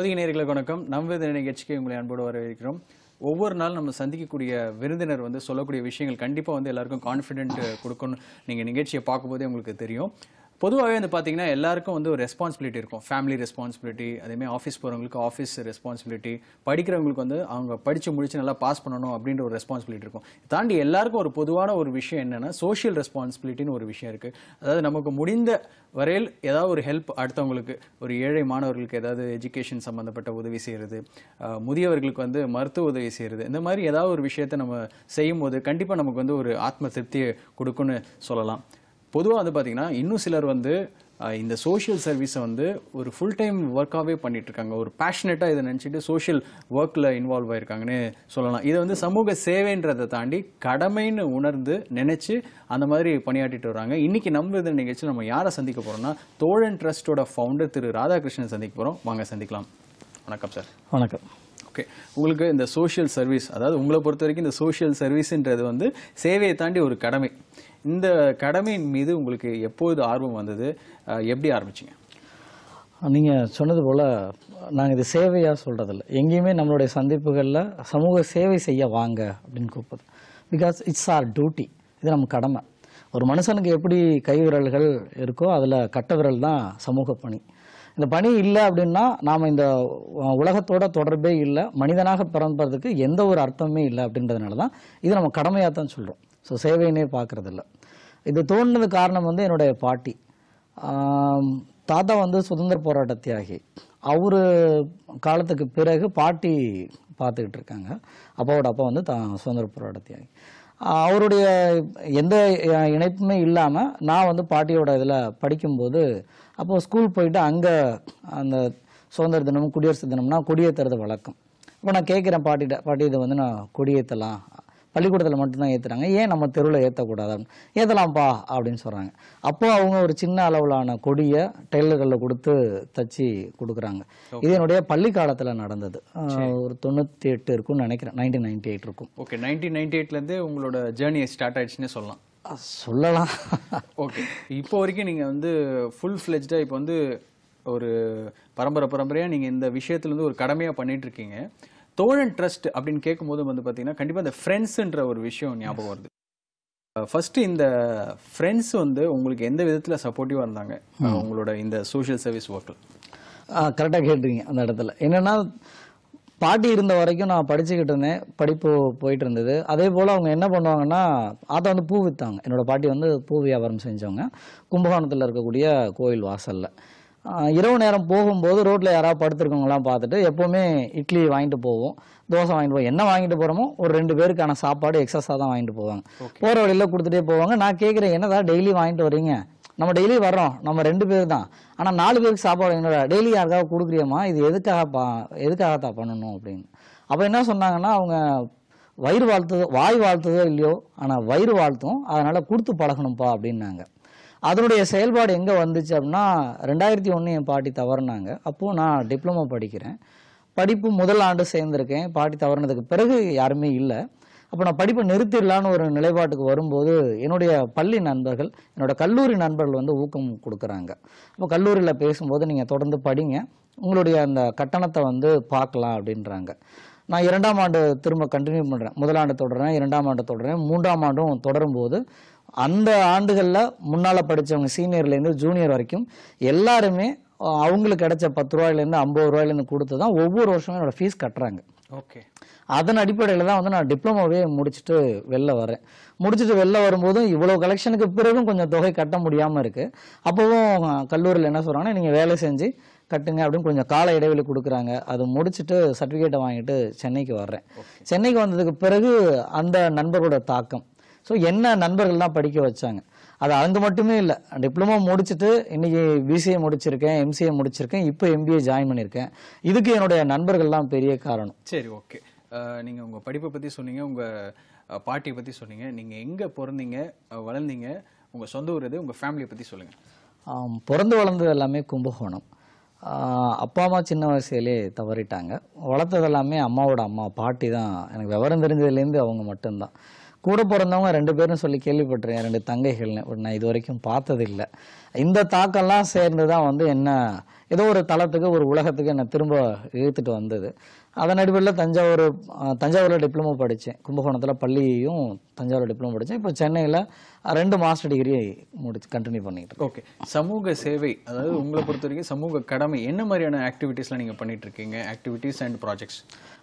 பொதிகை நேயர்களுக்கு வணக்கம் நம்வித நிகழ்ச்சிக்கு உங்களை அன்போடு வரவேற்கிறோம் ஒவ்வொரு நாள் நம்ம சந்திக்கக்கூடிய விருந்தினர் வந்து சொல்லக்கூடிய விஷயங்கள் கண்டிப்பாக வந்து எல்லாருக்கும் கான்ஃபிடென்ட் கொடுக்கணும் நீங்கள் நிகழ்ச்சியை பார்க்கும்போதே உங்களுக்கு தெரியும் பொதுவாகவே வந்து பார்த்தீங்கன்னா எல்லாருக்கும் வந்து ஒரு ரெஸ்பான்சிபிலிட்டி இருக்கும் ஃபேமிலி ரெஸ்பான்சிபிலிட்டி அதேமாதிரி ஆஃபீஸ் போகிறவங்களுக்கு ஆஃபீஸ் ரெஸ்பான்சிபிலிட்டி படிக்கிறவங்களுக்கு வந்து அவங்க படித்து முடிச்சு நல்லா பாஸ் பண்ணணும் அப்படின்ற ஒரு ரெஸ்பான்சிபிலிட்டி இருக்கும் தாண்டி எல்லாருக்கும் ஒரு பொதுவான ஒரு விஷயம் என்னன்னா சோஷியல் ரெஸ்பான்சிபிலிட்டின்னு ஒரு விஷயம் இருக்குது அதாவது நமக்கு முடிந்த வரையில் ஏதாவது ஒரு ஹெல்ப் அடுத்தவங்களுக்கு ஒரு ஏழை மாணவர்களுக்கு ஏதாவது எஜுகேஷன் சம்மந்தப்பட்ட உதவி செய்கிறது அஹ், முதியவர்களுக்கு வந்து மருத்துவ உதவி செய்கிறது இந்த மாதிரி ஏதாவது ஒரு விஷயத்தை நம்ம செய்யும்போது கண்டிப்பாக நமக்கு வந்து ஒரு ஆத்ம திருப்தியை கொடுக்குன்னு சொல்லலாம் பொதுவாக வந்து பார்த்தீங்கன்னா இன்னும் சிலர் வந்து அஹ், இந்த சோஷியல் சர்வீஸை வந்து ஒரு ஃபுல் டைம் ஒர்க்காகவே பண்ணிட்டு இருக்காங்க ஒரு பேஷனேட்டாக இதை நினச்சிட்டு சோஷியல் ஒர்க்கில் இன்வால்வ் ஆயிருக்காங்கன்னு சொல்லலாம் இதை வந்து சமூக சேவைன்றதை தாண்டி கடமைன்னு உணர்ந்து நினைச்சு அந்த மாதிரி பணியாற்றிட்டு வராங்க இன்னைக்கு நம்ம இந்த நிகழ்ச்சியில் நம்ம யாரை சந்திக்க போறோம்னா தோழன் ட்ரஸ்டோட ஃபவுண்டர் திரு ராதாகிருஷ்ணன் சந்திக்க போறோம் வாங்க சந்திக்கலாம் வணக்கம் சார் வணக்கம் ஓகே உங்களுக்கு இந்த சோஷியல் சர்வீஸ் அதாவது உங்களை பொறுத்த வரைக்கும் இந்த சோஷியல் சர்வீஸ்ன்றது வந்து சேவையை தாண்டி ஒரு கடமை இந்த கடமையின் மீது உங்களுக்கு எப்போது ஆர்வம் வந்தது அஹ், எப்படி ஆரம்பிச்சீங்க நீங்கள் சொன்னது போல் நாங்கள் இது சேவையாக சொல்கிறதில்ல எங்கேயுமே நம்மளுடைய சந்திப்புகளில் சமூக சேவை செய்ய வாங்க அப்படின்னு கூப்பிடுது பிகாஸ் இட்ஸ் ஆர் டியூட்டி இது நம்ம கடமை ஒரு மனுஷனுக்கு எப்படி கை விரல்கள் இருக்கோ அதில் கட்ட விரல் தான் சமூக பணி இந்த பணி இல்லை அப்படின்னா நாம் இந்த உ- உலகத்தோட தொடர்பே இல்லை மனிதனாக பிறப்பதற்கு எந்த ஒரு அர்த்தமே இல்லை அப்படின்றதுனால தான் இது நம்ம கடமையாக தான் சொல்கிறோம் ஸோ சேவையினே பார்க்கறதில்ல இது தோணுனது காரணம் வந்து என்னுடைய பாட்டி ஆம், தாத்தா வந்து சுதந்திர போராட்ட தியாகி அவரு காலத்துக்கு பிறகு பாட்டி பார்த்துக்கிட்டு இருக்காங்க அப்பாவோட அப்பா வந்து தா சுதந்திர போராட்ட தியாகி ஆஹ் அவருடைய எந்த அஹ், இணைப்புமே இல்லாமல் நான் வந்து பாட்டியோட இதில் படிக்கும்போது அப்போ ஸ்கூல் போயிட்டு அங்கே அந்த சுதந்திர தினம் குடியரசு தினம்னா கொடியேற்றுறது வழக்கம் அப்போ நான் கேட்குறேன் பாட்டிகிட்ட பாட்டி இதை வந்து நான் கொடியேற்றலாம் பள்ளிக்கூடத்தில் மட்டும்தான் ஏற்றுறாங்க ஏன் நம்ம தெருவில் ஏற்றக்கூடாது ஏற்றலாம்ப்பா அப்படின்னு சொல்கிறாங்க அப்போ அவங்க ஒரு சின்ன அளவிலான கொடியை டெய்லர்களில் கொடுத்து தச்சு கொடுக்குறாங்க இது என்னுடைய பள்ளி காலத்தில் நடந்தது ஆஹ் ஒரு தொண்ணூற்றி எட்டு இருக்கும்னு நினைக்கிறேன் நைன்டீன் நைன்டி எயிட் இருக்கும் ஓகே நைன்டீன் நைன்டி எயிட்லேருந்து உங்களோட ஜேர்னி ஸ்டார்ட் ஆயிடுச்சுன்னே சொல்லலாம் அஹ் சொல்லலாம் ஓகே இப்போ வரைக்கும் நீங்கள் வந்து ஃபுல் ஃப்ளெஜ்டாக இப்போ வந்து ஒரு பரம்பரை பரம்பரையாக நீங்கள் இந்த விஷயத்துல இருந்து ஒரு கடமையாக பண்ணிட்டு இருக்கீங்க தோழன் ட்ரஸ்ட் அப்படின்னு கேட்கும்போது வந்து பார்த்தீங்கன்னா கண்டிப்பாக இந்த ஃப்ரெண்ட்ஸுன்ற ஒரு விஷயம் ஞாபகம் வருது ஃபர்ஸ்ட் இந்த ஃப்ரெண்ட்ஸ் வந்து உங்களுக்கு எந்த விதத்தில் சப்போர்ட்டிவாக இருந்தாங்க அஹ், உங்களோட இந்த சோஷியல் சர்வீஸ் ஒர்க்கில் கரெக்டாக கேட்டுறீங்க அந்த இடத்துல என்னன்னா பாட்டி இருந்த வரைக்கும் நான் படிச்சுக்கிட்டு இருந்தேன் படிப்பு போயிட்டு இருந்தது அதே போல் அவங்க என்ன பண்ணுவாங்கன்னா ஆத்தா வந்து பூ விற்றாங்க என்னோட பாட்டி வந்து பூ வியாபாரம் செஞ்சவங்க கும்பகோணத்தில் இருக்கக்கூடிய கோயில் வாசலில் இரவு நேரம் போகும்போது ரோட்டில் யாராவது படுத்திருக்கவங்களாம் பார்த்துட்டு எப்போவுமே இட்லி வாங்கிட்டு போவோம் தோசை வாங்கிட்டு போவோம் என்ன வாங்கிட்டு போகிறோமோ ஒரு ரெண்டு பேருக்கான சாப்பாடு எக்ஸஸாக தான் வாங்கிட்டு போவாங்க போகிற வழியில் கொடுத்துட்டே போவாங்க நான் கேட்குறேன் என்னதா டெய்லி வாங்கிட்டு வரீங்க நம்ம டெய்லி வர்றோம் நம்ம ரெண்டு பேர் தான் ஆனால் நாலு பேருக்கு சாப்பாடு என்னோட டெய்லி யாருக்காவது கொடுக்குறியம்மா இது எதுக்காக பா எதுக்காக தான் பண்ணணும் அப்படின்னு அப்போ என்ன சொன்னாங்கன்னா அவங்க வயிறு வாழ்த்துதோ வாய் வாழ்த்துதோ இல்லையோ ஆனால் வயிறு வாழ்த்தும் அதனால் கொடுத்து பழகணும்ப்பா அப்படின்னாங்க அதனுடைய செயல்பாடு எங்கே வந்துச்சு அப்படின்னா ரெண்டாயிரத்தி ஒன்று என் பாட்டி தவறுனாங்க அப்போது நான் டிப்ளமோ படிக்கிறேன் படிப்பு முதல் ஆண்டு சேர்ந்திருக்கேன் பாட்டி தவறுனதுக்கு பிறகு யாருமே இல்லை அப்போ நான் படிப்பை நிறுத்திடலான்னு ஒரு நிலைப்பாட்டுக்கு வரும்போது என்னுடைய பள்ளி நண்பர்கள் என்னோட கல்லூரி நண்பர்கள் வந்து ஊக்கம் கொடுக்குறாங்க அப்போ கல்லூரியில் பேசும்போது நீங்கள் தொடர்ந்து படிங்க உங்களுடைய அந்த கட்டணத்தை வந்து பார்க்கலாம் அப்படின்றாங்க நான் இரண்டாம் ஆண்டு திரும்ப கண்டினியூ பண்ணுறேன் முதலாண்டு தொடர்றேன் இரண்டாம் ஆண்டு தொடர்றேன் மூன்றாம் ஆண்டும் தொடரும்போது அந்த ஆண்டுகளில் முன்னால் படித்தவங்க சீனியர்லேருந்து ஜூனியர் வரைக்கும் எல்லாருமே அஹ், அவங்களுக்கு கிடைச்ச பத்து ரூபாயிலேருந்து ஐம்பது ரூபாயிலேருந்து கொடுத்து தான் ஒவ்வொரு வருஷமும் என்னோட ஃபீஸ் கட்டுறாங்க ஓகே அதன் அடிப்படையில் தான் வந்து நான் டிப்ளமோவே முடிச்சுட்டு வெளில வரேன் முடிச்சுட்டு வெளில வரும்போதும் இவ்வளோ கலெக்ஷனுக்கு பிறகும் கொஞ்சம் தொகை கட்ட முடியாமல் இருக்குது அப்போவும் கல்லூரியில் என்ன சொல்கிறாங்கன்னா நீங்கள் வேலை செஞ்சு கட்டுங்க அப்படின்னு கொஞ்சம் கால இடைவெளி கொடுக்குறாங்க அது முடிச்சுட்டு சர்டிஃபிகேட்டை வாங்கிட்டு சென்னைக்கு வர்றேன் சென்னைக்கு வந்ததுக்கு பிறகு அந்த நண்பர்களோட தாக்கம் ஸோ என்ன நண்பர்கள் தான் படிக்க வச்சாங்க அது அங்கே மட்டுமே இல்லை டிப்ளமோ முடிச்சுட்டு இன்னைக்கு பிசிஏ முடிச்சிருக்கேன் எம்சிஏ முடிச்சிருக்கேன் இப்போ எம்பிஏ ஜாயின் பண்ணியிருக்கேன் இதுக்கு என்னுடைய நண்பர்கள் தான் பெரிய காரணம் சரி ஓகே நீங்கள் உங்கள் படிப்பை பற்றி சொன்னீங்க உங்கள் பாட்டியை பற்றி சொன்னீங்க நீங்கள் எங்கே பிறந்தீங்க அஹ், வளர்ந்தீங்க உங்கள் சொந்த ஊர் எது உங்கள் ஃபேமிலியை பற்றி சொல்லுங்கள் ஆம், பிறந்து வளர்ந்தது எல்லாமே கும்பகோணம் ஆஹ் அப்பா அம்மா சின்ன வயசுலேயே தவறிட்டாங்க வளர்த்தது எல்லாமே அம்மாவோட அம்மா பாட்டி தான் எனக்கு விவரம் தெரிஞ்சதுலேருந்து அவங்க மட்டும்தான் கூட பிறந்தவங்க ரெண்டு பேரும் சொல்லி கேள்விப்பட்டிருக்கேன் ரெண்டு தங்கைகள்னு பட் நான் இது வரைக்கும் பார்த்ததில்லை இந்த தாக்கம்லாம் சேர்ந்து தான் வந்து என்ன ஏதோ ஒரு தளத்துக்கு ஒரு உலகத்துக்கு என்னை திரும்ப இழுத்துட்டு வந்தது அதன் அடிப்படையில் தஞ்சாவூர் அஹ், தஞ்சாவூரில் டிப்ளமோ படித்தேன் கும்பகோணத்தில் பள்ளியும் தஞ்சாவூர் டிப்ளமோ படித்தேன் இப்போ சென்னையில் ரெண்டு மாஸ்டர் டிகிரி முடிச்சு கண்டினியூ பண்ணிட்டு இருக்கேன். ஓகே சமூக சேவை அதாவது உங்களை பொறுத்த வரைக்கும் சமூக கடமை என்ன மாதிரியான ஆக்டிவிட்டீஸ்லாம் நீங்கள் பண்ணிட்டு இருக்கீங்க ஆக்டிவிட்டீஸ் அண்ட் ப்ராஜெக்ட்ஸ்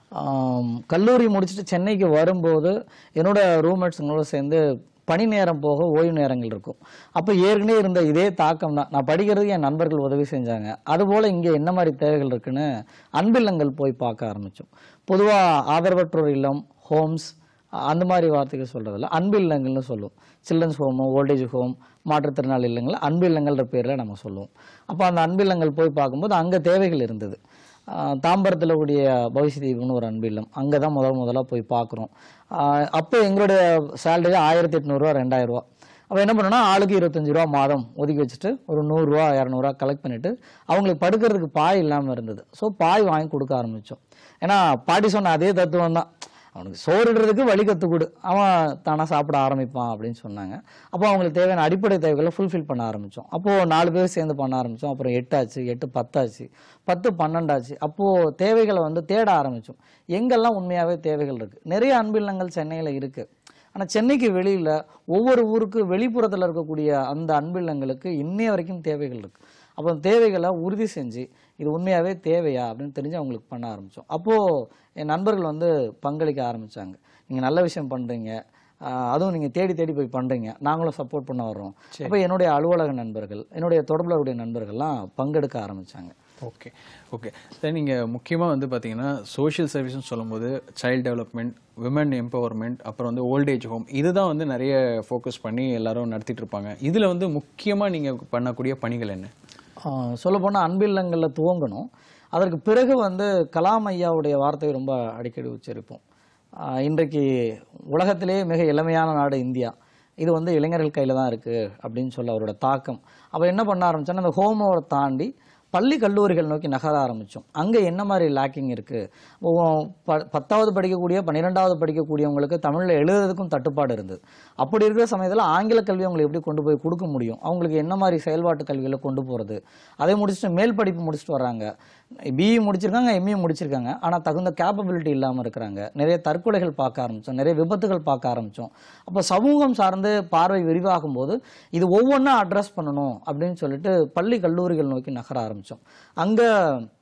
ஆம், கல்லூரி முடிச்சுட்டு சென்னைக்கு வரும்போது என்னோட ரூம்மேட்ஸுங்களோட சேர்ந்து பணி நேரம் போக ஓய்வு நேரங்கள் இருக்கும் அப்போ ஏற்கனவே இருந்த இதே தாக்கம் தான் நான் படிக்கிறதுக்கு என் நண்பர்கள் உதவி செஞ்சாங்க அதுபோல் இங்கே என்ன மாதிரி தேவைகள் இருக்குன்னு அன்பில்லங்கள் போய் பார்க்க ஆரம்பித்தோம் பொதுவாக ஆதரவற்றோர் இல்லம் ஹோம்ஸ் அந்த மாதிரி வார்த்தைகள் சொல்கிறதில்ல அன்பு இல்லங்கள்னு சொல்லுவோம் சில்ட்ரன்ஸ் ஹோமு ஓல்டேஜ் ஹோம் மாற்றுத்திறனாளி இல்லங்கள் அன்பு இல்லங்கள்ன்ற பேரில் நம்ம சொல்லுவோம் அப்போ அந்த அன்பு இல்லங்கள் போய் பார்க்கும்போது அங்கே தேவைகள் இருந்தது தாம்பரத்தில் கூடிய பவிஷ்ய தீபம்னு ஒரு அன்பு இல்லம் அங்கே தான் முதல் முதலாக போய் பார்க்குறோம் அப்போ எங்களுடைய சேலரி ஆயிரத்தி எட்நூறுரூவா ரெண்டாயிரரூவா அப்போ என்ன பண்ணோம்னா ஆளுக்கு இருபத்தஞ்சு ரூபா மாதம் ஒதுக்கி வச்சுட்டு ஒரு நூறுரூவா இரநூறுவா கலெக்ட் பண்ணிட்டு அவங்களுக்கு படுக்கிறதுக்கு பாய் இல்லாமல் இருந்தது ஸோ பாய் வாங்கி கொடுக்க ஆரம்பித்தோம் ஏன்னா பாட்டி சொன்ன அதே தத்துவம் தான் அவனுக்கு சோறுடுறதுக்கு வழி கற்றுக் கொடு அவன் தானாக சாப்பிட ஆரம்பிப்பான் அப்படின்னு சொன்னாங்க அப்போ அவங்களுக்கு தேவையான அடிப்படை தேவைகளை ஃபுல்ஃபில் பண்ண ஆரம்பித்தோம் அப்போது நாலு பேர் சேர்ந்து பண்ண ஆரம்பித்தோம் அப்புறம் எட்டாச்சு எட்டு பத்தாச்சு பத்து பன்னெண்டாச்சு அப்போது தேவைகளை வந்து தேட ஆரம்பித்தோம் எங்கெல்லாம் உண்மையாகவே தேவைகள் இருக்குது நிறைய அன்பில்லங்கள் சென்னையில் இருக்குது ஆனால் சென்னைக்கு வெளியில் ஒவ்வொரு ஊருக்கு வெளிப்புறத்தில் இருக்கக்கூடிய அந்த அன்பில்லங்களுக்கு இன்னைய வரைக்கும் தேவைகள் இருக்குது அப்போ அந்த தேவைகளை உறுதி செஞ்சு இது உண்மையாகவே தேவையா அப்படின்னு தெரிஞ்சு அவங்களுக்கு பண்ண ஆரம்பித்தோம் அப்போது என் நண்பர்கள் வந்து பங்களிக்க ஆரம்பித்தாங்க நீங்கள் நல்ல விஷயம் பண்ணுறீங்க அதுவும் நீங்கள் தேடி தேடி போய் பண்ணுறீங்க நாங்களும் சப்போர்ட் பண்ண வர்றோம் அப்போ என்னுடைய அலுவலக நண்பர்கள் என்னுடைய தொடர்பில் உடைய நண்பர்கள்லாம் பங்கெடுக்க ஆரம்பித்தாங்க ஓகே ஓகே சார் நீங்கள் முக்கியமாக வந்து பார்த்தீங்கன்னா சோஷியல் சர்வீஸ்னு சொல்லும்போது சைல்டு டெவலப்மெண்ட் விமன் எம்பவர்மெண்ட் அப்புறம் வந்து ஓல்டேஜ் ஹோம் இதுதான் வந்து நிறைய ஃபோக்கஸ் பண்ணி எல்லாரும் நடத்திட்டு இருப்பாங்க இதில் வந்து முக்கியமாக நீங்கள் பண்ணக்கூடிய பணிகள் என்ன சொல்லப்போனால் அன்பில்லங்களில் துவங்கணும் அதற்கு பிறகு வந்து கலாம் ஐயாவுடைய வார்த்தையை ரொம்ப அடிக்கடி உச்சரிப்போம் ஆஹ் இன்றைக்கு உலகத்திலே மிக இளமையான நாடு இந்தியா இது வந்து இளைஞர்கள் கையில் தான் இருக்குது அப்படின்னு சொல்ல அவரோட தாக்கம் அப்போ என்ன பண்ண ஆரம்பிச்சோன்னா அந்த ஹோமோவை தாண்டி பள்ளி கல்லூரிகள் நோக்கி நகர ஆரம்பித்தோம் அங்கே என்ன மாதிரி லேக்கிங் இருக்குது பத்தாவது படிக்கக்கூடிய பன்னிரெண்டாவது படிக்கக்கூடியவங்களுக்கு தமிழில் எழுதுறதுக்கும் தட்டுப்பாடு இருந்தது அப்படி இருக்கிற சமயத்தில் ஆங்கில கல்வி அவங்களுக்கு எப்படி கொண்டு போய் கொடுக்க முடியும் அவங்களுக்கு என்ன மாதிரி செயல்பாட்டு கல்வியில் கொண்டு போகிறது அதை முடிச்சுட்டு மேல் படிப்பு முடிச்சுட்டு வர்றாங்க பிஇ முடிச்சிருக்காங்க எம்இ முடிச்சிருக்காங்க ஆனால் தகுந்த கேப்பபிலிட்டி இல்லாமல் இருக்கிறாங்க நிறைய தற்கொலைகள் பார்க்க ஆரம்பித்தோம் நிறைய விபத்துகள் பார்க்க ஆரம்பித்தோம் அப்போ சமூகம் சார்ந்து பார்வை விரிவாகும் போது இது ஒவ்வொன்றா அட்ரஸ் பண்ணணும் அப்படின்னு சொல்லிட்டு பள்ளி கல்லூரிகள் நோக்கி நகர ஆரம்பித்தோம் அங்கே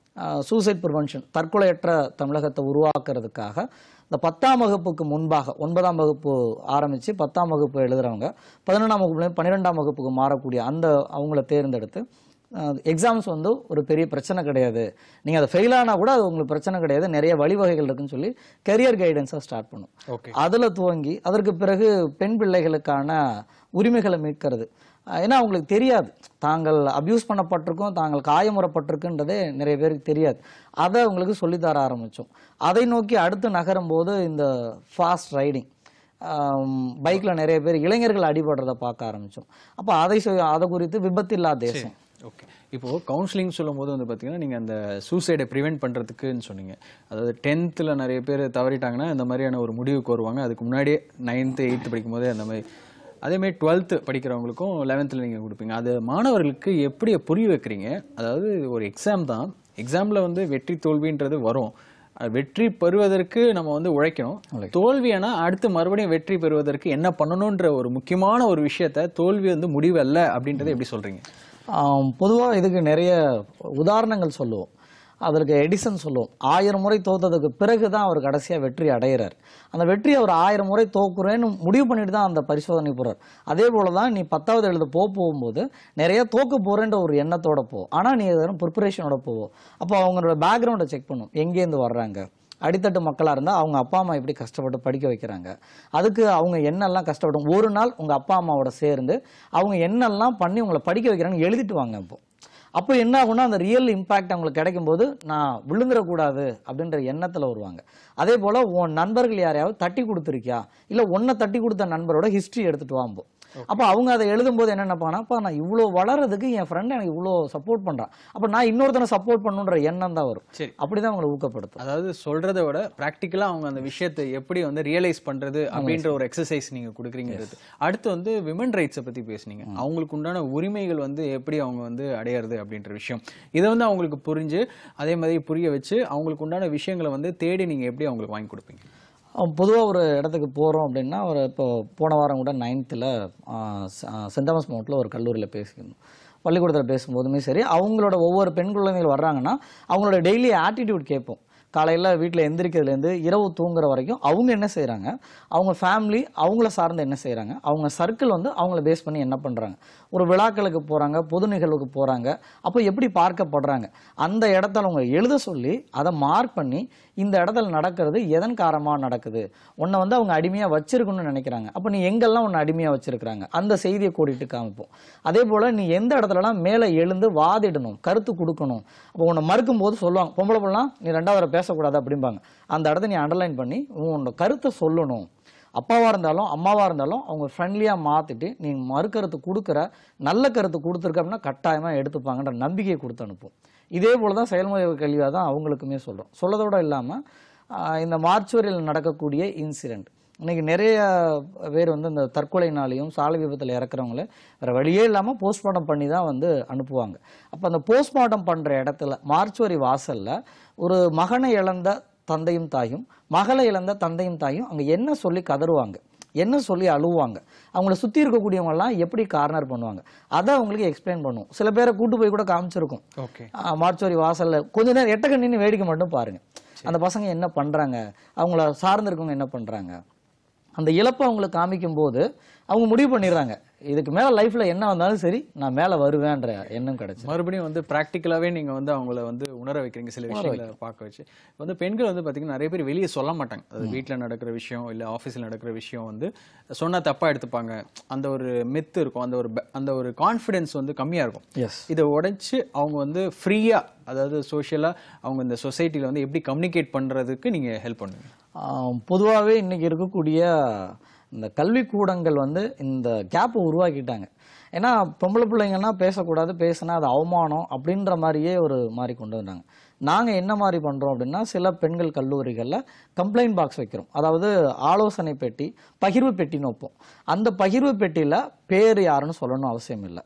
சூசைட் ப்ரிவென்ஷன் தற்கொலையற்ற தமிழகத்தை உருவாக்குறதுக்காக இந்த பத்தாம் வகுப்புக்கு முன்பாக ஒன்பதாம் வகுப்பு ஆரம்பித்து பத்தாம் வகுப்பு எழுதுறவங்க பதினொன்றாம் வகுப்புலேயும் பன்னிரெண்டாம் வகுப்புக்கு மாறக்கூடிய அந்த அவங்கள தேர்ந்தெடுத்து எக்ஸாம்ஸ் வந்து ஒரு பெரிய பிரச்சனை கிடையாது நீங்கள் அதை ஃபெயில் ஆனால் கூட அது உங்களுக்கு பிரச்சனை கிடையாது நிறைய வழிவகைகள் இருக்குன்னு சொல்லி கெரியர் கைடன்ஸை ஸ்டார்ட் பண்ணும் ஓகே அதில் துவங்கி அதற்கு பிறகு பெண் பிள்ளைகளுக்கான உரிமைகளை மீட்கிறது அஹ் ஏன்னா அவங்களுக்கு தெரியாது தாங்கள் அபியூஸ் பண்ணப்பட்டிருக்கோம் தாங்கள் காயமுறப்பட்டிருக்குன்றதே நிறைய பேருக்கு தெரியாது அதை அவங்களுக்கு சொல்லித்தர ஆரம்பித்தோம் அதை நோக்கி அடுத்து நகரும் போது இந்த ஃபாஸ்ட் ரைடிங் பைக்கில் நிறைய பேர் இளைஞர்கள் அடிபடுறத பார்க்க ஆரம்பித்தோம் அப்போ அதை சொ- அதை குறித்து விபத்தில்லா தேசம் ஓகே இப்போ கவுன்சிலிங் சொல்லும்போது வந்து பார்த்தீங்கன்னா நீங்கள் அந்த சூசைடை ப்ரிவென்ட் பண்ணுறதுக்குன்னு சொன்னீங்க அதாவது டென்த்தில் நிறைய பேர் தவறிட்டாங்கன்னா இந்த மாதிரியான ஒரு முடிவுக்கு வருவாங்க அதுக்கு முன்னாடியே நைன்த்து எயித்து படிக்கும் போதே அந்த மாதிரி அதேமாதிரி டுவெல்த்து படிக்கிறவங்களுக்கும் லெவன்த்தில் நீங்கள் கொடுப்பீங்க அது மாணவர்களுக்கு எப்படி புரிய வைக்கிறீங்க அதாவது ஒரு எக்ஸாம் தான் எக்ஸாமில் வந்து வெற்றி தோல்வின்றது வரும் அது வெற்றி பெறுவதற்கு நம்ம வந்து உழைக்கணும் தோல்வியானா அடுத்து மறுபடியும் வெற்றி பெறுவதற்கு என்ன பண்ணணுன்ற ஒரு முக்கியமான ஒரு விஷயத்த தோல்வி வந்து முடிவு அல்ல அப்படின்றத எப்படி சொல்றீங்க பொதுவாக இதுக்கு நிறைய உதாரணங்கள் சொல்லுவோம் அதற்கு எடிசன் சொல்லுவோம் ஆயிரம் முறை தோத்ததுக்கு பிறகு தான் அவர் கடைசியாக வெற்றி அடைகிறார் அந்த வெற்றி அவர் ஆயிரம் முறை தோக்குறேன்னு முடிவு பண்ணிட்டு தான் அந்த பரிசோதனை போகிறார் அதே போல தான் நீ பத்தாவது எழுத போக போகும்போது நிறைய தோக்க போகிறேன்ற ஒரு எண்ணத்தோட போ ஆனால் நீ எதுவும் ப்ரிப்பரேஷனோட போவோம் அப்போ அவங்களோட பேக்ரவுண்டை செக் பண்ணும் எங்கேருந்து வர்றாங்க அடித்தட்டு மக்களாக இருந்தால் அவங்க அப்பா அம்மா எப்படி கஷ்டப்பட்டு படிக்க வைக்கிறாங்க அதுக்கு அவங்க என்னெல்லாம் கஷ்டப்படும் ஒரு நாள் உங்கள் அப்பா அம்மாவோட சேர்ந்து அவங்க என்னெல்லாம் பண்ணி உங்களை படிக்க வைக்கிறாங்கன்னு எழுதிட்டு வாங்க இப்போ அப்போ என்ன ஆகும்னா அந்த ரியல் இம்பாக்ட் அவங்களுக்கு கிடைக்கும்போது நான் விழுந்துடக்கூடாது அப்படின்ற எண்ணத்தில் வருவாங்க அதே போல் உன் நண்பர்கள் யாரையாவது தட்டி கொடுத்துருக்கியா இல்லை உன்னை தட்டி கொடுத்த நண்பரோட ஹிஸ்ட்ரி எடுத்துட்டு வாம்போ அப்போ அவங்க அதை எழுதும்போது என்ன நினைப்பாங்கன்னா அப்பா நான் இவ்வளோ வளர்றதுக்கு என் ஃப்ரெண்ட் எனக்கு இவ்வளோ சப்போர்ட் பண்றான் அப்போ நான் இன்னொருத்தனை சப்போர்ட் பண்ணுன்ற எண்ணம் தான் வரும் சரி அப்படிதான் அவங்களை ஊக்கப்படுத்தும் அதாவது சொல்றதை விட ப்ராக்டிக்கலா அவங்க அந்த விஷயத்தை எப்படி வந்து ரியலைஸ் பண்றது அப்படின்ற ஒரு எக்ஸசைஸ் நீங்க கொடுக்குறீங்கிறது அடுத்து வந்து விமன் ரைட்ஸை பத்தி பேசுனீங்க அவங்களுக்கு உண்டான உரிமைகள் வந்து எப்படி அவங்க வந்து அடையிறது அப்படின்ற விஷயம் இதை வந்து அவங்களுக்கு புரிஞ்சு அதே மாதிரி புரிய வச்சு அவங்களுக்கு உண்டான விஷயங்களை வந்து தேடி நீங்க எப்படி அவங்களுக்கு வாங்கி கொடுப்பீங்க பொதுவாக ஒரு இடத்துக்கு போகிறோம் அப்படின்னா ஒரு இப்போ போன வாரம் கூட நைன்த்தில் சென்ட் தாமஸ் மவுண்ட்டில் ஒரு கல்லூரியில் பேசியிருந்தோம் பள்ளிக்கூடத்தில் பேசும்போதுமே சரி அவங்களோட ஒவ்வொரு பெண் குழந்தைகள் வர்றாங்கன்னா அவங்களோட டெய்லி ஆட்டிடியூட் கேட்போம் காலையில் வீட்டில் எந்திரிக்கிறதுலேருந்து இரவு தூங்குற வரைக்கும் அவங்க என்ன செய்கிறாங்க அவங்க ஃபேமிலி அவங்கள சார்ந்து என்ன செய்கிறாங்க அவங்க சர்க்கிள் வந்து அவங்கள பேஸ் பண்ணி என்ன பண்ணுறாங்க ஒரு விழாக்களுக்கு போகிறாங்க பொது நிகழ்வுக்கு போகிறாங்க அப்போ எப்படி பார்க்கப்படுறாங்க அந்த இடத்துல அவங்க எழுத சொல்லி அதை மார்க் பண்ணி இந்த இடத்துல நடக்கிறது எதன் காரணமாக நடக்குது உன்னை வந்து அவங்க அடிமையாக வச்சிருக்கணும்னு நினைக்கிறாங்க அப்போ நீ எங்கெல்லாம் உன்னை அடிமையாக வச்சிருக்கிறாங்க அந்த செய்தியை கூட்டிட்டு காமிப்போம் அதே போல் நீ எந்த இடத்துலலாம் மேலே எழுந்து வாதிடணும் கருத்து கொடுக்கணும் அப்போ உன்னை மறுக்கும் போது சொல்லுவாங்க பொம்பளை பிள்ளாம் நீ ரெண்டாவது தடவை பேசக்கூடாது அப்படிம்பாங்க அந்த இடத்த நீ அண்டர்லைன் பண்ணி உன்னோட கருத்தை சொல்லணும் அப்பாவாக இருந்தாலும் அம்மாவாக இருந்தாலும் அவங்க ஃப்ரெண்ட்லியாக மாற்றிட்டு நீ மறுக்கருத்து கொடுக்குற நல்ல கருத்து கொடுத்துருக்க அப்படின்னா கட்டாயமாக எடுத்துப்பாங்கன்ற நம்பிக்கையை கொடுத்து அனுப்பும் இதே போல் தான் செயல்முறை கல்வியாக தான் அவங்களுக்குமே சொல்கிறோம் சொல்லதோடு இல்லாமல் இந்த மார்ச்சுவரியில் நடக்கக்கூடிய இன்சிடெண்ட் இன்னைக்கு நிறைய பேர் வந்து இந்த தற்கொலைனாலையும் சாலை விபத்தில் இறக்குறவங்கள வேற வழியே இல்லாமல் போஸ்ட்மார்ட்டம் பண்ணி தான் வந்து அனுப்புவாங்க அப்போ அந்த போஸ்ட்மார்ட்டம் பண்ணுற இடத்துல மார்ச்சுவரி வாசல்ல ஒரு மகனை இழந்த தந்தையும் தாயும் மகளை இழந்த தந்தையும் தாயும் அங்கே என்ன சொல்லி கதறுவாங்க என்ன சொல்லி அழுவாங்க அவங்கள சுற்றி இருக்கக்கூடியவங்கலாம் எப்படி கார்னர் பண்ணுவாங்க அதை அவங்களுக்கு எக்ஸ்பிளைன் பண்ணுவோம் சில பேரை கூட்டு போய் கூட காமிச்சிருக்கும் ஓகே மார்ச்சுவரி வாசல்ல கொஞ்ச நேரம் எட்டக்க நின்று வேடிக்கை மட்டும் பாருங்க அந்த பசங்க என்ன பண்றாங்க அவங்கள சார்ந்து இருக்கவங்க என்ன பண்றாங்க அந்த இழப்பை அவங்களுக்கு காமிக்கும் போது அவங்க முடிவு பண்ணிடுறாங்க இதுக்கு மேல லைஃப்ல என்ன வந்தாலும் சரி நான் மேல வருவேன்ற எண்ணம் கிடைச்சு மறுபடியும் வந்து ப்ராக்டிக்கலாவே நீங்க வந்து அவங்கள வந்து உணர வைக்கிறீங்க சில விஷயங்களை பார்க்க வச்சு இப்ப வந்து பெண்கள் வந்து பாத்தீங்கன்னா நிறைய பேர் வெளியே சொல்ல மாட்டாங்க அது வீட்ல நடக்கிற விஷயம் இல்ல ஆஃபீஸ்ல நடக்கிற விஷயம் வந்து சொன்னா தப்பா எடுத்துப்பாங்க அந்த ஒரு மித்து இருக்கும் அந்த ஒரு ப- அந்த ஒரு கான்ஃபிடன்ஸ் வந்து கம்மியா இருக்கும் எஸ் இதை உடைச்சு அவங்க வந்து ஃப்ரீயா அதாவது சோஷியலா அவங்க இந்த சொசைட்டில வந்து எப்படி கம்யூனிகேட் பண்றதுக்கு நீங்க ஹெல்ப் பண்ணுவீங்க பொதுவாகவே இன்னைக்கு இருக்கக்கூடிய இந்த கல்விக்கூடங்கள் வந்து இந்த கேப்பை உருவாக்கிட்டாங்க ஏன்னா பொம்பளை பிள்ளைங்கன்னா பேசக்கூடாது பேசினா அது அவமானம் அப்படின்ற மாதிரியே ஒரு மாதிரி கொண்டு வந்தாங்க நாங்கள் என்ன மாதிரி பண்ணுறோம் அப்படின்னா சில பெண்கள் கல்லூரிகளில் கம்ப்ளைண்ட் பாக்ஸ் வைக்கிறோம் அதாவது ஆலோசனை பெட்டி பகிர்வு பெட்டின்னு வைப்போம் அந்த பகிர்வு பெட்டியில் பேர் யாருன்னு சொல்லணும் அவசியம் இல்லை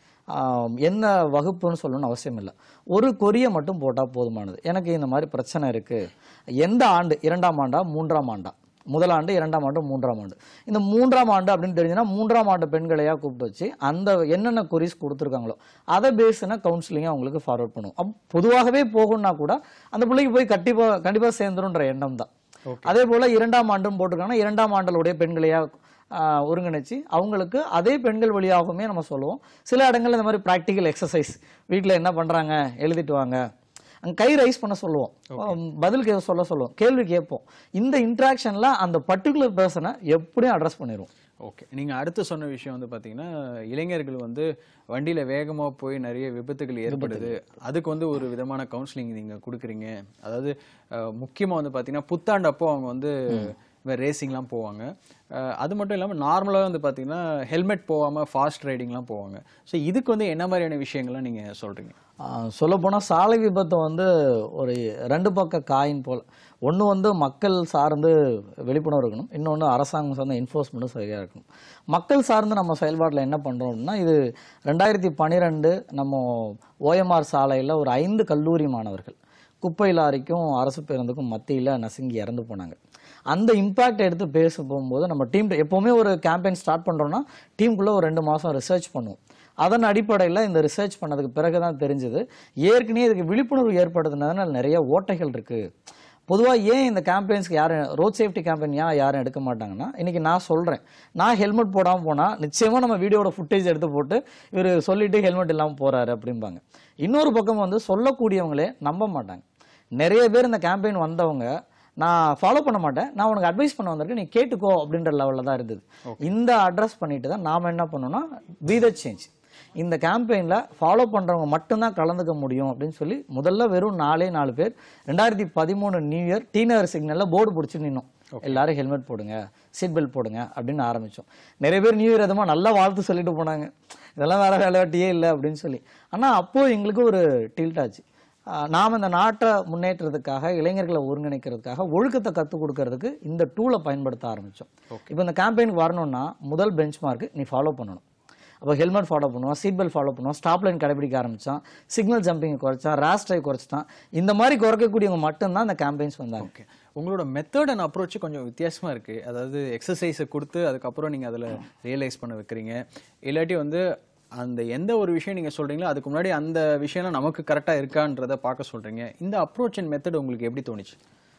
ஆம், என்ன வகுப்புன்னு சொல்லணும்னு அவசியம் இல்லை ஒரு கொரியை மட்டும் போட்டால் போதுமானது எனக்கு இந்த மாதிரி பிரச்சனை இருக்குது எந்த ஆண்டு இரண்டாம் ஆண்டா மூன்றாம் ஆண்டா முதல் ஆண்டு இரண்டாம் ஆண்டு மூன்றாம் ஆண்டு இந்த மூன்றாம் ஆண்டு அப்படின்னு தெரிஞ்சுன்னா மூன்றாம் ஆண்டு பெண்களையா கூப்பிட்டு வச்சு அந்த என்னென்ன கொரிஸ் கொடுத்துருக்காங்களோ அதை பேஸுனா கவுன்சிலிங்கை அவங்களுக்கு ஃபார்வர்ட் பண்ணுவோம் அப் பொதுவாகவே போகணும்னா கூட அந்த பிள்ளைக்கு போய் கண்டிப்பாக கண்டிப்பாக சேர்ந்துருன்ற எண்ணம் தான் அதே போல இரண்டாம் ஆண்டும் போட்டிருக்காங்கன்னா இரண்டாம் ஆண்டலுடைய பெண்களையா ஆஹ், ஒருங்கிணைச்சு அவங்களுக்கு அதே பெண்கள் வழியாகவுமே நம்ம சொல்லுவோம் சில இடங்கள்ல இந்த மாதிரி ப்ராக்டிக்கல் எக்ஸசைஸ் வீட்டில் என்ன பண்றாங்க எழுதிட்டு வாங்க அங்க கை ரைஸ் பண்ண சொல்லுவோம் ஆம், பதில் கே சொல்ல சொல்லுவோம் கேள்வி கேட்போம் இந்த இன்ட்ராக்ஷன்ல அந்த பர்டிகுலர் பர்சனை எப்படியும் அட்ரஸ் பண்ணிடுவோம் ஓகே நீங்க அடுத்து சொன்ன விஷயம் வந்து பாத்தீங்கன்னா இளைஞர்கள் வந்து வண்டியில வேகமா போய் நிறைய விபத்துகள் ஏற்படுது அதுக்கு வந்து ஒரு விதமான கவுன்சிலிங் நீங்க கொடுக்குறீங்க அதாவது அஹ், முக்கியமா வந்து பாத்தீங்கன்னா புத்தாண்டு அப்போ அவங்க வந்து ரேசிங்லாம் போவாங்க அஹ், அது மட்டும் இல்லாமல் நார்மலாக வந்து பார்த்தீங்கன்னா ஹெல்மெட் போகாமல் ஃபாஸ்ட் ரைடிங்லாம் போவாங்க ஸோ இதுக்கு வந்து என்ன மாதிரியான விஷயங்கள்லாம் நீங்கள் சொல்கிறீங்க சொல்லப்போனால் சாலை விபத்தை வந்து ஒரு ரெண்டு பக்க காயின் போல் ஒன்று வந்து மக்கள் சார்ந்து விழிப்புணர்வு இருக்கணும் இன்னொன்று அரசாங்கம் சார்ந்த என்ஃபோர்ஸ்மெண்ட்டும் சரியாக இருக்கணும் மக்கள் சார்ந்து நம்ம செயல்பாட்டில் என்ன பண்ணுறோம் அப்படின்னா இது ரெண்டாயிரத்தி பன்னிரெண்டு நம்ம ஓஎம்ஆர் சாலையில் ஒரு ஐந்து கல்லூரி மாணவர்கள் குப்பை லாரிக்கும் அரசு பேருந்துக்கும் மத்தியில் நசுங்கி இறந்து போனாங்க அந்த இம்பாக்ட் எடுத்து பேச போகும்போது நம்ம டீம் எப்போவுமே ஒரு கேம்பெயின் ஸ்டார்ட் பண்ணுறோன்னா டீமுக்குள்ளே ஒரு ரெண்டு மாதம் ரிசர்ச் பண்ணுவோம் அதன் அடிப்படையில் இந்த ரிசர்ச் பண்ணதுக்கு பிறகு தான் தெரிஞ்சது ஏற்கனவே இதுக்கு விழிப்புணர்வு ஏற்படுத்தினதுனால நிறைய ஓட்டைகள் இருக்குது பொதுவாக ஏன் இந்த கேம்பெயின்ஸ்க்கு யாரும் ரோட் சேஃப்டி கேம்பெயின் ஏன் யாரும் எடுக்க மாட்டாங்கன்னா இன்னைக்கு நான் சொல்கிறேன் நான் ஹெல்மெட் போடாமல் போனால் நிச்சயமாக நம்ம வீடியோட ஃபுட்டேஜ் எடுத்து போட்டு இவர் சொல்லிட்டு ஹெல்மெட் இல்லாமல் போகிறாரு அப்படிம்பாங்க இன்னொரு பக்கம் வந்து சொல்லக்கூடியவங்களே நம்ப மாட்டாங்க நிறைய பேர் இந்த கேம்பெயின் வந்தவங்க நான் ஃபாலோ பண்ண மாட்டேன் நான் உனக்கு அட்வைஸ் பண்ண வந்திருக்கேன் நீ கேட்டுக்கோ அப்படின்ற லெவலில் தான் இருந்தது இந்த அட்ரஸ் பண்ணிட்டு தான் நாம் என்ன பண்ணோம்னா பி த சேஞ்ச் இந்த கேம்பெயினில் ஃபாலோ பண்ணுறவங்க மட்டும்தான் கலந்துக்க முடியும் அப்படின்னு சொல்லி முதல்ல வெறும் நாலே நாலு பேர் ரெண்டாயிரத்தி பதிமூணு நியூ இயர் டி நகர் சிக்னலில் போர்டு பிடிச்சி நின்னோம் எல்லாரும் ஹெல்மெட் போடுங்க சீட் பெல்ட் போடுங்க அப்படின்னு ஆரம்பிச்சோம் நிறைய பேர் நியூ இயர் எதுமா நல்லா வாழ்த்து சொல்லிட்டு போனாங்க இதெல்லாம் வேற வேலையாட்டியே இல்லை அப்படின்னு சொல்லி ஆனா அப்போ எங்களுக்கு ஒரு டில்ட் ஆச்சு ஆஹ் நாம இந்த நாட்டை முன்னேற்றத்துக்காக இளைஞர்களை ஒருங்கிணைக்கிறதுக்காக ஒழுக்கத்தை கற்றுக் கொடுக்கறதுக்கு இந்த டூலை பயன்படுத்த ஆரம்பிச்சோம் இப்போ இந்த கேம்பெயினுக்கு வரணும்னா முதல் பெஞ்ச் மார்க் நீ ஃபாலோ பண்ணணும் அப்போ ஹெல்மெட் ஃபாலோ பண்ணுவோம் சீட் பெல்ட் ஃபாலோ பண்ணுவோம் ஸ்டாப் லைன் கடைபிடிக்க ஆரம்பிச்சான் சிக்னல் ஜம்பிங் குறைச்சான் ரேஸ் ட்ரைவ் குறைச்சிட்டான் இந்த மாதிரி குறைக்கக்கூடியவங்க மட்டும்தான் இந்த கேம்பெயின்ஸ் வந்தாங்க ஓகே உங்களோட மெத்தட் அண்ட் அப்ரோச் கொஞ்சம் வித்தியாசமா இருக்கு அதாவது எக்ஸசைஸை கொடுத்து அதுக்கப்புறம் நீங்க அதுல ரியலைஸ் பண்ண வைக்கிறீங்க இல்லாட்டி வந்து அந்த எந்த ஒரு விஷயம் நீங்க சொல்றீங்களோ அதுக்கு முன்னாடி அந்த விஷயம்லாம் நமக்கு கரெக்டா இருக்கான்றத பார்க்க சொல்றீங்க இந்த அப்ரோச் அண்ட் மெத்தட் உங்களுக்கு எப்படி தோணுச்சு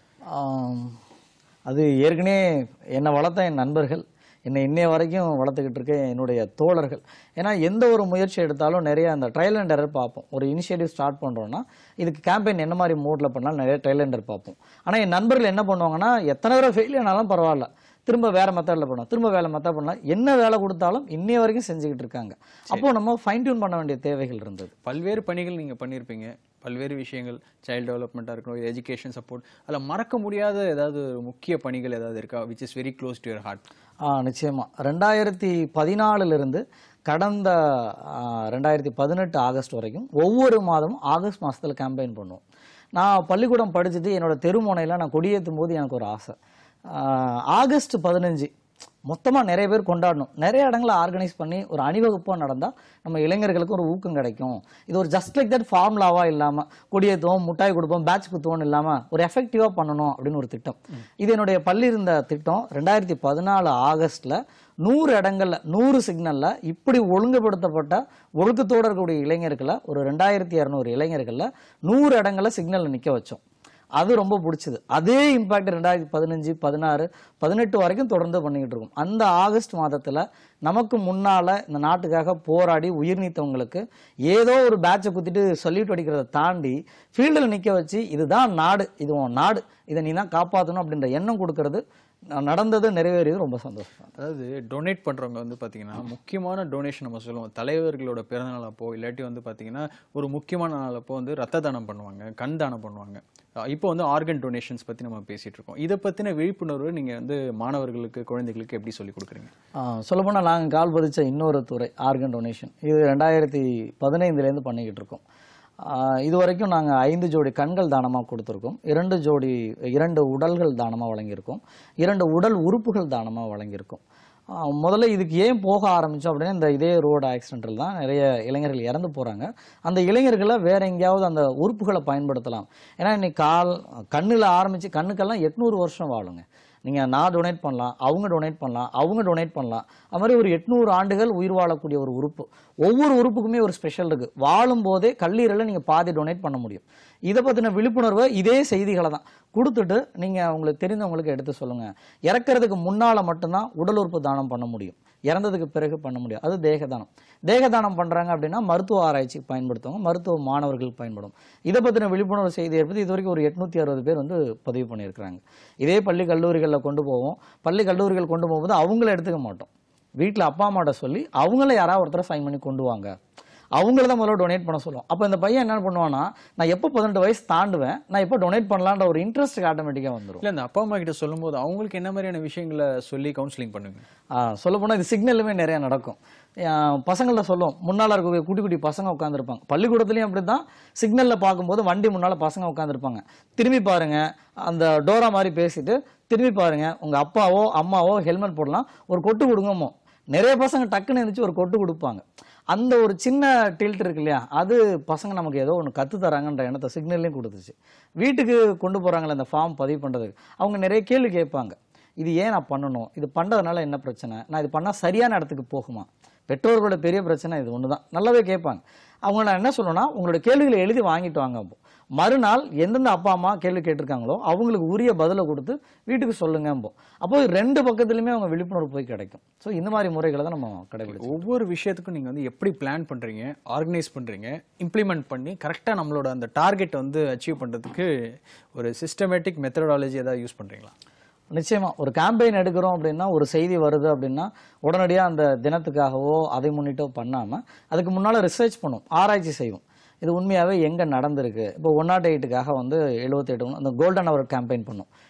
ஆம், அது ஏற்கனவே என்னை வளர்த்த என் நண்பர்கள் என்னை இன்னைய வரைக்கும் வளர்த்துக்கிட்டு இருக்க என்னுடைய தோழர்கள் ஏன்னா எந்த ஒரு முயற்சி எடுத்தாலும் நிறைய அந்த ட்ரையல் அண்ட் எரர் பார்ப்போம் ஒரு இனிஷியேட்டிவ் ஸ்டார்ட் பண்ணுறோன்னா இதுக்கு கேம்பெயின் என்ன மாதிரி மோடில் பண்ணாலும் நிறைய ட்ரையல் அண்ட் எரர் பார்ப்போம் ஆனால் என் நண்பர்கள் என்ன பண்ணுவாங்கன்னா எத்தனை தடவை ஃபெயில் ஆனாலும் பரவாயில்ல திரும்ப வேற மெத்தடில் பண்ணுவோம் திரும்ப வேலை மெத்தட் பண்ணலாம் என்ன வேலை கொடுத்தாலும் இன்னைய வரைக்கும் செஞ்சுக்கிட்டு இருக்காங்க அப்போ நம்ம ஃபைன் டியூன் பண்ண வேண்டிய தேவைகள் இருந்தது பல்வேறு பணிகள் நீங்க பண்ணியிருப்பீங்க பல்வேறு விஷயங்கள் சைல்டு டெவலப்மெண்ட்டாக இருக்கணும் எஜுகேஷன் சப்போர்ட் அதில் மறக்க முடியாத ஏதாவது ஒரு முக்கிய பணிகள் ஏதாவது இருக்கா which is very close to your heart ஆ நிச்சயமா ரெண்டாயிரத்தி பதினாலிருந்து கடந்த ஆ, ரெண்டாயிரத்தி பதினெட்டு ஆகஸ்ட் வரைக்கும் ஒவ்வொரு மாதமும் ஆகஸ்ட் மாசத்துல கேம்பெயின் பண்ணுவோம் நான் பள்ளிக்கூடம் படிச்சுட்டு என்னோட தெருமுனையில் நான் கொடியேற்றும் போது எனக்கு ஒரு ஆசை ஆ, ஆகஸ்ட் பதினஞ்சு மொத்தமா நிறைய பேர் கொண்டாடணும் நிறைய இடங்களை ஆர்கனைஸ் பண்ணி ஒரு அணிவகுப்பா நடந்தா நம்ம இளைஞர்களுக்கு ஒரு ஊக்கம் கிடைக்கும் இது ஒரு ஜஸ்ட் லைக் தட் ஃபார்முலாவா இல்லாம கொடியேற்றுவோம் முட்டாய் கொடுப்போம் பேட்ச் குத்துவோம் இல்லாம ஒரு எஃபெக்டிவா பண்ணணும் அப்படின்னு ஒரு திட்டம் இது என்னுடைய பள்ளி இருந்த திட்டம் ரெண்டாயிரத்தி பதினாலு ஆகஸ்ட்ல நூறு இடங்கள்ல நூறு சிக்னல்ல இப்படி ஒழுங்குபடுத்தப்பட்ட ஒழுக்கத்தோட இருக்கக்கூடிய இளைஞர்களை ஒரு ரெண்டாயிரத்தி இரநூறு இளைஞர்கள்ல நூறு இடங்கள்ல சிக்னல்ல நிக்க வச்சோம் அது ரொம்ப பிடிச்சது அதே இம்பாக்ட் ரெண்டாயிரத்தி பதினஞ்சு பதினாறு பதினெட்டு வரைக்கும் தொடர்ந்து பண்ணிக்கிட்டு இருக்கோம் அந்த ஆகஸ்ட் மாதத்துல நமக்கு முன்னால இந்த நாட்டுக்காக போராடி உயிர் நீத்தவங்களுக்கு ஏதோ ஒரு பேட்சை குத்திட்டு சொல்லிட்டு அடிக்கிறத தாண்டி ஃபீல்டில் நிக்க வச்சு இதுதான் நாடு இது உன் நாடு இதை நீ தான் காப்பாற்றணும் அப்படின்ற எண்ணம் கொடுக்கறது நடந்தது நிறைவேறியது ரொம்ப சந்தோஷம் அதாவது டொனேட் பண்றவங்க வந்து பாத்தீங்கன்னா முக்கியமான டொனேஷன் நம்ம சொல்லுவோம் தலைவர்களோட பிறந்தநாள் அப்போ இல்லாட்டி வந்து பாத்தீங்கன்னா ஒரு முக்கியமான நாள் அப்போ வந்து ரத்த தானம் பண்ணுவாங்க கண் தானம் பண்ணுவாங்க அஹ் இப்போ வந்து ஆர்கன் டொனேஷன்ஸ் பத்தி நம்ம பேசிட்டு இருக்கோம் இதை பத்தின விழிப்புணர்வு நீங்க வந்து மாணவர்களுக்கு குழந்தைகளுக்கு எப்படி சொல்லி கொடுக்குறீங்க சொல்லப்போனால் நாங்கள் கால் பதிச்ச இன்னொரு துறை ஆர்கன் டொனேஷன் இது ரெண்டாயிரத்தி பதினைந்துலேருந்து பண்ணிக்கிட்டு இருக்கோம் ஆஹ் இது வரைக்கும் நாங்கள் ஐந்து ஜோடி கண்கள் தானமாக கொடுத்துருக்கோம் இரண்டு ஜோடி இரண்டு உடல்கள் தானமாக வழங்கியிருக்கோம் இரண்டு உடல் உறுப்புகள் தானமாக வழங்கியிருக்கோம் ஆஹ் முதல்ல இதுக்கு ஏன் போக ஆரம்பித்தோம் அப்படின்னா இந்த இதே ரோடு ஆக்சிடென்ட்டில் தான் நிறைய இளைஞர்கள் இறந்து போகிறாங்க அந்த இளைஞர்களை வேற எங்கேயாவது அந்த உறுப்புகளை பயன்படுத்தலாம் ஏன்னா இன்னைக்கு கால் கண்ணில் ஆரம்பித்து கண்ணுக்கெல்லாம் எட்நூறு வருஷம் வாழுங்க நீங்கள் நான் டொனேட் பண்ணலாம் அவங்க டொனேட் பண்ணலாம் அவங்க டொனேட் பண்ணலாம் அது மாதிரி ஒரு எட்நூறு ஆண்டுகள் உயிர் வாழக்கூடிய ஒரு உறுப்பு ஒவ்வொரு உறுப்புக்குமே ஒரு ஸ்பெஷல் இருக்கு வாழும் போதே கல்லீரலை நீங்கள் பாதி டொனேட் பண்ண முடியும் இதை பற்றின விழிப்புணர்வை இதே செய்திகளை தான் கொடுத்துட்டு நீங்கள் உங்களுக்கு தெரிந்தவங்களுக்கு எடுத்து சொல்லுங்கள் இறக்கிறதுக்கு முன்னால் மட்டும்தான் உடல் உறுப்பு தானம் பண்ண முடியும் இறந்ததுக்கு பிறகு பண்ண முடியும் அது தேகதானம் தேகதானம் பண்ணுறாங்க அப்படின்னா மருத்துவ ஆராய்ச்சிக்கு பயன்படுத்துவாங்க மருத்துவ மாணவர்களுக்கு பயன்படும் இதை பற்றின விழிப்புணர்வு செய்தி ஏற்படுத்தி இது வரைக்கும் ஒரு எட்நூத்தி அறுபது பேர் வந்து பதிவு பண்ணியிருக்கிறாங்க இதே பள்ளி கல்லூரிகளில் கொண்டு போவோம் பள்ளி கல்லூரிகள் கொண்டு போகும்போது அவங்கள எடுத்துக்க மாட்டோம் வீட்டில் அப்பா அம்மாட்ட சொல்லி அவங்கள யாராவது ஒருத்தரை சைன் பண்ணி கொண்டு வாங்க அவங்கள தான் முதல்ல டொனேட் பண்ண சொல்லுவோம் அப்போ இந்த பையன் என்ன பண்ணுவான்னா நான் எப்போ பதினெட்டு வயசு தாண்டுவேன் நான் எப்போ டொனேட் பண்ணலான்ற ஒரு இன்ட்ரெஸ்ட்டுக்கு ஆட்டோமேட்டிக்காக வந்துடும் இல்ல இந்த அப்பா அம்மா கிட்ட சொல்லும்போது அவங்களுக்கு என்ன மாதிரியான விஷயங்களை சொல்லி கவுன்சிலிங் பண்ணுவீங்க சொல்ல போனால் இது சிக்னலுமே நிறைய நடக்கும் பசங்கள்ட்ட சொல்லுவோம் முன்னால் இருக்கக்கூடிய குட்டி குட்டி பசங்க உட்காந்துருப்பாங்க பள்ளிக்கூடத்துலையும் அப்படி தான் சிக்னலில் பார்க்கும்போது வண்டி முன்னால் பசங்க உட்காந்துருப்பாங்க திரும்பி பாருங்க அந்த டோரா மாதிரி பேசிட்டு திரும்பி பாருங்க உங்க அப்பாவோ அம்மாவோ ஹெல்மெட் போடலாம் ஒரு கொட்டு கொடுங்கமோ நிறைய பசங்க டக்குன்னு எழுந்துச்சு ஒரு கொட்டு கொடுப்பாங்க அந்த ஒரு சின்ன டில்ட் இருக்கு இல்லையா அது பசங்க நமக்கு ஏதோ ஒன்று கற்று தராங்கன்ற எண்ணத்தை சிக்னல்லையும் கொடுத்துச்சு வீட்டுக்கு கொண்டு போகிறாங்களே அந்த ஃபார்ம் பதிவு பண்ணுறதுக்கு அவங்க நிறைய கேள்வி கேட்பாங்க இது ஏன் நான் பண்ணணும் இது பண்ணுறதுனால என்ன பிரச்சனை நான் இது பண்ணால் சரியான இடத்துக்கு போகுமா பெற்றோர்களோட பெரிய பிரச்சனை இது ஒன்று தான் நல்லாவே கேட்பாங்க அவங்க நான் என்ன சொல்லணும்னா உங்களோட கேள்விகளை எழுதி வாங்கிட்டு வாங்க அப்போ மறுநாள் எந்தெந்த அப்பா அம்மா கேள்வி கேட்டிருக்காங்களோ அவங்களுக்கு உரிய பதிலை கொடுத்து வீட்டுக்கு சொல்லுங்க அப்போ ரெண்டு பக்கத்துலையுமே அவங்க விழிப்புணர்வு போய் கிடைக்கும் ஸோ இந்த மாதிரி முறைகளை தான் நம்ம கடைபிடிச்சோம் ஒவ்வொரு விஷயத்துக்கும் நீங்க வந்து எப்படி பிளான் பண்றீங்க ஆர்கனைஸ் பண்றீங்க இம்ப்ளிமெண்ட் பண்ணி கரெக்டா நம்மளோட அந்த டார்கெட் வந்து அச்சீவ் பண்றதுக்கு ஒரு சிஸ்டமேட்டிக் மெத்தடாலஜி ஏதாவது யூஸ் பண்றீங்களா நிச்சயமா ஒரு கேம்பெயின் எடுக்கிறோம் அப்படின்னா ஒரு செய்தி வருது அப்படின்னா உடனடியாக அந்த தினத்துக்காகவோ அதை முன்னிட்டோ பண்ணாமல் அதுக்கு முன்னால் ரிசர்ச் பண்ணும் ஆராய்ச்சி செய்வோம் இது உண்மையாகவே எங்கே நடந்திருக்கு இப்போ ஒன் நாட் எயிட்டுக்காக வந்து எழுபத்தெட்டு அந்த கோல்டன் அவர் கேம்பெயின் பண்ணோம்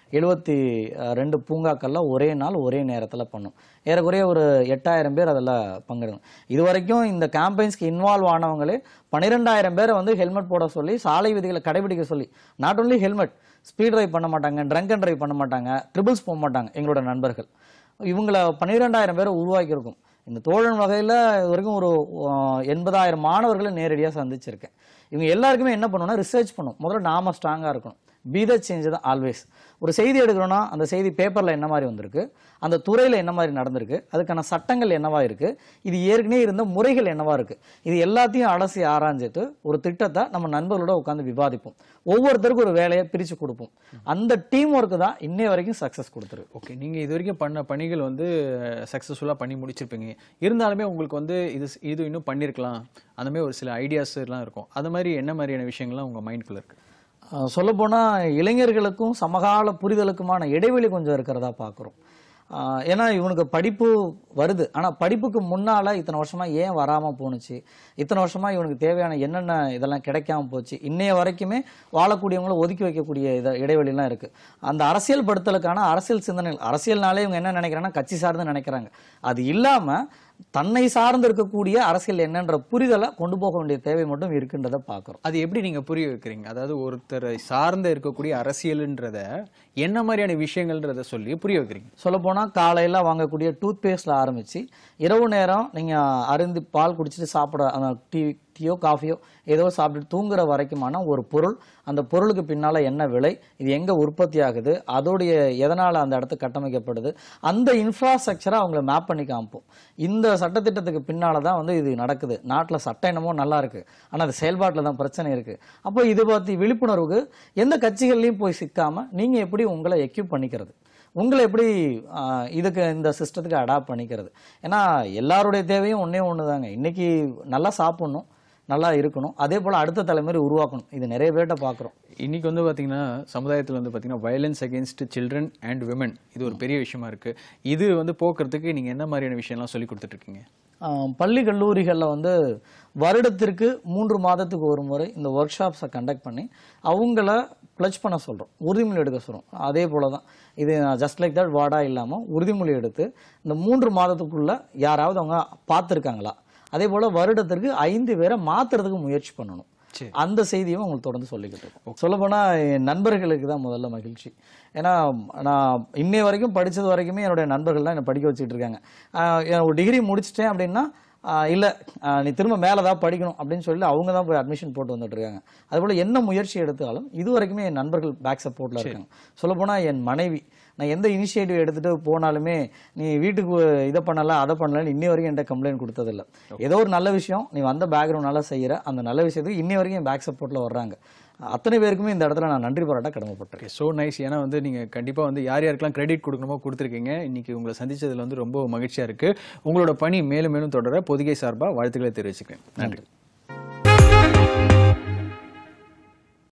எழுபத்தி ரெண்டு பூங்காக்கள்ல ஒரே நாள் ஒரே நேரத்தில் பண்ணோம் ஏறக்குறைய ஒரு எட்டாயிரம் பேர் அதில் பங்கெடுங்க இது வரைக்கும் இந்த கேம்பெயின்ஸ்க்கு இன்வால்வ் ஆனவங்களே பன்னிரெண்டாயிரம் பேரை வந்து ஹெல்மெட் போட சொல்லி சாலை விதிகளை கடைபிடிக்க சொல்லி not only helmet speed drive பண்ண மாட்டாங்க ட்ரங்க் அண்ட் டிரைவ் பண்ண மாட்டாங்க ட்ரிபிள்ஸ் போக மாட்டாங்க எங்களோட நண்பர்கள் இவங்கள பன்னிரெண்டாயிரம் பேரை உருவாக்கியிருக்கோம் இந்த தோழன் வகையில் இது வரைக்கும் ஒரு அஹ், எண்பதாயிரம் மாணவர்களை நேரடியாக சந்திச்சிருக்கேன் இவங்க எல்லாருக்குமே என்ன பண்ணணும்னா ரிசர்ச் பண்ணும் முதல்ல நாம ஸ்ட்ராங்காக இருக்கணும் பி த சேஞ்ச் தான் ஆல்வேஸ் ஒரு செய்தி எடுக்கிறோன்னா அந்த செய்தி பேப்பரில் என்ன மாதிரி வந்திருக்கு அந்த துறையில் என்ன மாதிரி நடந்திருக்கு அதுக்கான சட்டங்கள் என்னவா இருக்கு இது ஏற்கனவே இருந்த முறைகள் என்னவா இருக்கு இது எல்லாத்தையும் அலசி ஆராய்ஞ்சிட்டு ஒரு திட்டத்தை நம்ம நண்பர்களோட உட்காந்து விவாதிப்போம் ஒவ்வொருத்தருக்கும் ஒரு வேலையை பிரித்து கொடுப்போம் அந்த டீம் ஒர்க்கு தான் இன்னைய வரைக்கும் சக்ஸஸ் கொடுத்துருக்கு ஓகே நீங்க இது வரைக்கும் பண்ண பணிகள் வந்து சக்ஸஸ்ஃபுல்லாக பண்ணி முடிச்சிருப்பீங்க இருந்தாலுமே உங்களுக்கு வந்து இது இது இன்னும் பண்ணியிருக்கலாம் அந்த மாதிரி ஒரு சில ஐடியாஸ் எல்லாம் இருக்கும் அது மாதிரி என்ன மாதிரியான விஷயங்கள்லாம் உங்க மைண்ட்குள்ள இருக்கு சொல்லப்போனால் இளைஞர்களுக்கும் சமகால புரிதலுக்குமான இடைவெளி கொஞ்சம் இருக்கிறதா பார்க்குறோம் ஏன்னா இவனுக்கு படிப்பு வருது ஆனால் படிப்புக்கு முன்னால் இத்தனை வருஷமாக ஏன் வராமல் போணுச்சு இத்தனை வருஷமாக இவனுக்கு தேவையான என்னென்ன இதெல்லாம் கிடைக்காம போச்சு இன்னைய வரைக்குமே வாழக்கூடியவங்கள ஒதுக்கி வைக்கக்கூடிய இத இடைவெளிலாம் இருக்குது அந்த அரசியல் படுத்தலுக்கான அரசியல் சிந்தனைகள் அரசியல்னாலே இவங்க என்ன நினைக்கிறாங்கன்னா கட்சி சார்ந்து நினைக்கிறாங்க அது இல்லாமல் தன்னை சார்ந்து இருக்கக்கூடிய அரசியல் என்னன்ற புரிதலை கொண்டு போக வேண்டிய தேவை மட்டும் இருக்குன்றதை பார்க்குறோம் அது எப்படி நீங்க புரிய வைக்கிறீங்க அதாவது ஒருத்தரை சார்ந்து இருக்கக்கூடிய அரசியல்ன்றத என்ன மாதிரியான விஷயங்கள்ன்றத சொல்லி புரிய வைக்கிறீங்க சொல்லப்போனால் காலையில் வாங்கக்கூடிய டூத் பேஸ்ட்டில் ஆரம்பித்து இரவு நேரம் நீங்கள் அருந்தி பால் குடிச்சிட்டு சாப்பிட அந்த டீ டீயோ காஃபியோ ஏதோ சாப்பிட்டு தூங்குற வரைக்குமான ஒரு பொருள் அந்த பொருளுக்கு பின்னால் என்ன விலை இது எங்கே உற்பத்தி ஆகுது அதோடைய எதனால் அந்த இடத்து கட்டமைக்கப்படுது அந்த இன்ஃப்ராஸ்ட்ரக்சரை அவங்கள மேப் பண்ணி காமிப்போம் இந்த சட்டத்திட்டத்துக்கு பின்னால் தான் வந்து இது நடக்குது நாட்டில் சட்டம் என்னமோ நல்லா இருக்கு ஆனால் அது செயல்பாட்டில் தான் பிரச்சனை இருக்கு அப்போ இது பற்றி விழிப்புணர்வுக்கு எந்த கட்சிகள்லையும் போய் சிக்காம நீங்கள் எப்படி உங்களை எக்யூப் பண்ணிக்கிறது உங்களை எப்படி ஆஹ், இதுக்கு இந்த சிஸ்டத்துக்கு அடாப்ட் பண்ணிக்கிறது ஏன்னா எல்லாருடைய தேவையும் ஒன்றே ஒன்று தாங்க இன்னைக்கு நல்லா சாப்பிடணும் நல்லா இருக்கணும் அதே போல் அடுத்த தலைமுறை உருவாக்கணும் இது நிறைய பேர்கிட்ட பார்க்குறோம் இன்னைக்கு வந்து பாத்தீங்கன்னா சமுதாயத்தில் வந்து பாத்தீங்கன்னா violence against children and women இது ஒரு பெரிய விஷயமா இருக்கு இது வந்து போக்குறதுக்கு நீங்க என்ன மாதிரியான விஷயம்லாம் சொல்லி கொடுத்துட்டு இருக்கீங்க ஆஹ் பள்ளி கல்லூரிகளில் வந்து வருடத்திற்கு மூன்று மாதத்துக்கு ஒரு முறை இந்த ஒர்க் ஷாப்ஸை கண்டக்ட் பண்ணி அவங்கள ப்ளச் பண்ண சொல்கிறோம் உறுதிமொழி எடுக்க சொல்கிறோம் அதே போல தான் இது ஜஸ்ட் லைக் தட் வார்டாக இல்லாமல் உறுதிமொழி எடுத்து இந்த மூன்று மாதத்துக்குள்ள யாராவது அவங்க பார்த்துருக்காங்களா அதே போல் வருடத்திற்கு ஐந்து பேரை மாற்றுறதுக்கு முயற்சி பண்ணணும் சரி. அந்த செய்தியும் உங்களுக்கு தொடர்ந்து சொல்லிக்கிட்டு இருக்கோம் சொல்லப்போனால் என் நண்பர்களுக்கு தான் முதல்ல மகிழ்ச்சி ஏன்னா நான் இன்னை வரைக்கும் படிச்சது வரைக்குமே என்னுடைய நண்பர்கள் தான் என்னை படிக்க வச்சுட்டு இருக்காங்க ஆஹ் என் ஒரு டிகிரி முடிச்சிட்டேன் அப்படின்னா ஆஹ் இல்ல ஆஹ் நீ திரும்ப மேலே தான் படிக்கணும் அப்படின்னு சொல்லி அவங்க தான் போய் அட்மிஷன் போட்டு வந்துட்டு இருக்காங்க அதுபோல் என்ன முயற்சி எடுத்தாலும் இது வரைக்குமே என் நண்பர்கள் பேக் சப்போர்ட்டில் இருக்காங்க சொல்லப்போனால் என் மனைவி நான் எந்த இனிஷியேட்டிவ் எடுத்துட்டு போனாலுமே நீ வீட்டுக்கு இதை பண்ணல அதை பண்ணலன்னு இன்னி வரைக்கும் என்கிட்ட கம்ப்ளைண்ட் கொடுத்ததில்ல ஏதோ ஒரு நல்ல விஷயம் நீ வந்த பேக்ரவுண்ட் நல்லா செய்யற அந்த நல்ல விஷயத்துக்கு இன்னி வரைக்கும் என் பேக் சப்போர்ட்டில் வர்றாங்க அத்தனை பேருக்குமே இந்த இடத்துல நான் நன்றி பாராட்ட கடமைப்பட்டிருக்கேன் ஸோ நைஸ் ஏன்னா வந்து நீங்க கண்டிப்பா வந்து யார் யாருக்கெல்லாம் கிரெடிட் கொடுக்கணுமோ கொடுத்துருக்கீங்க இன்னைக்கு உங்களை சந்திச்சதுல வந்து ரொம்ப மகிழ்ச்சியா இருக்கு உங்களோட பணி மேலும் மேலும் தொடர பொதிகை சார்பா வாழ்த்துக்களை தெரிவிச்சுக்கிறேன் நன்றி